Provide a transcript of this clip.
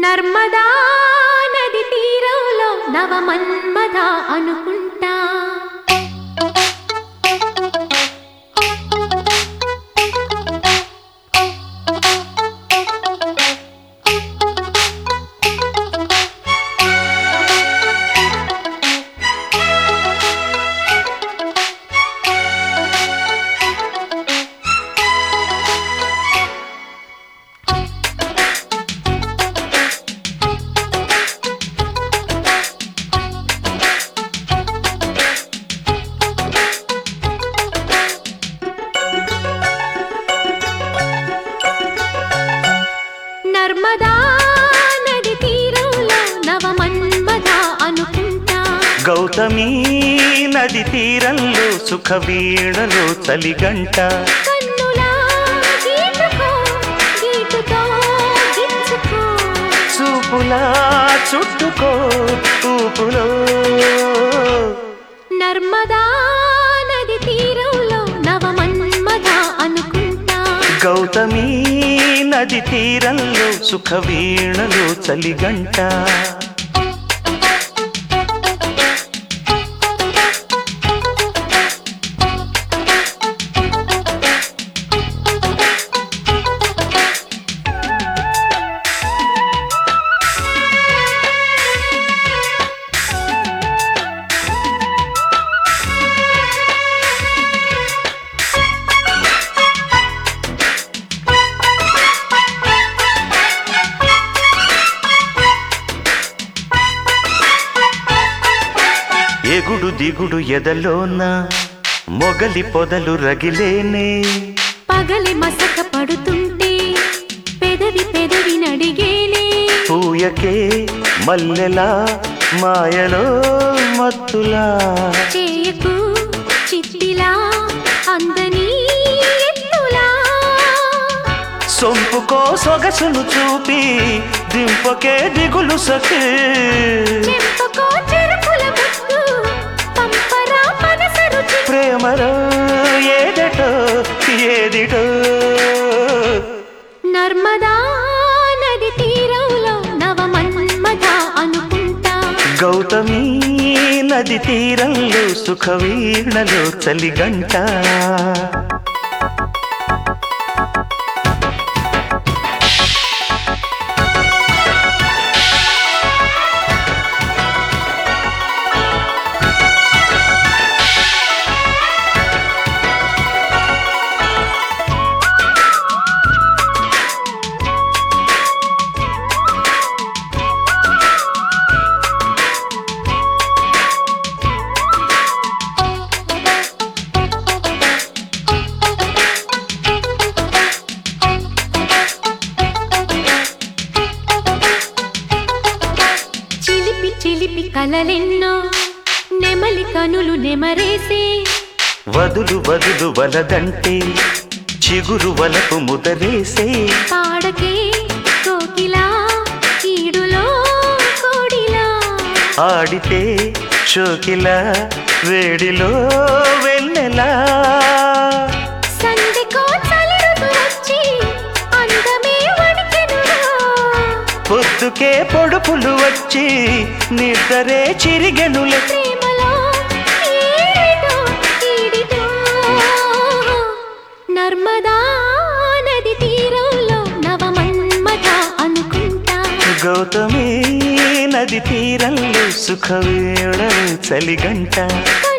నర్మదా నది తీరంలో నవమన్మద అనుకుంటా నర్మదా నది తీరంలో నవమన్మద అనుకుంటా గౌతమి నది తీరంలో సుఖ వీణలో చలిగంట కన్నులా గీటుకో గీటుతో గిచ్చుకో చూపులా చుట్టుకో ఊపులో నర్మదా నది తీరంలో నవమన్మద అనుకుంటా గౌతమి నది తీరంలో సుఖ వీణలో చలిగంట ఎగుడు దిగుడు ఎదలోన మొగలి పొదలు రగిలేనే పగలి మసక పడుతుంటే పెదవి పెదవి నడిగేనే పూయకే మల్లెలా మాయలో మత్తులా చేయకు చిట్టిలా అందని ఎత్తులా సొంపుకో సొగసును చూపి దింపకే దిగులు సఖీ చెంపకో చెరుకుల ముద్దు పంపరా మనస రుచి ప్రేమలో ఏదటో ఏదిటో నర్మదా నది తీరంలో నవమన్మథ అనుకుంటా గౌతమి నది తీరంలో సుఖ వీణలో చలిగంట చిలిపి చిలిపి కలలెన్నో నెమలి కనులు నెమరేసే వదులు వదులు వలదంటే చిగురు వలపు ముదరేసే పాడకే కోకిలా కీడులో కోడిలా ఆడితే షోకిల వేడిలో వెన్నెలా సంధికో చలిరుతు వచ్చి అందమే వణికెనురా పొద్దుకే పొడుపులు వచ్చి నిద్రే చిరిగెనులే ప్రేమలో ఏడిటో ఈడిటో నర్మదా నది తీరంలో నవమన్మథ అనుకుంటా గౌతమి నది తీరంలో సుఖ వేళ చలిగంట కన్నులా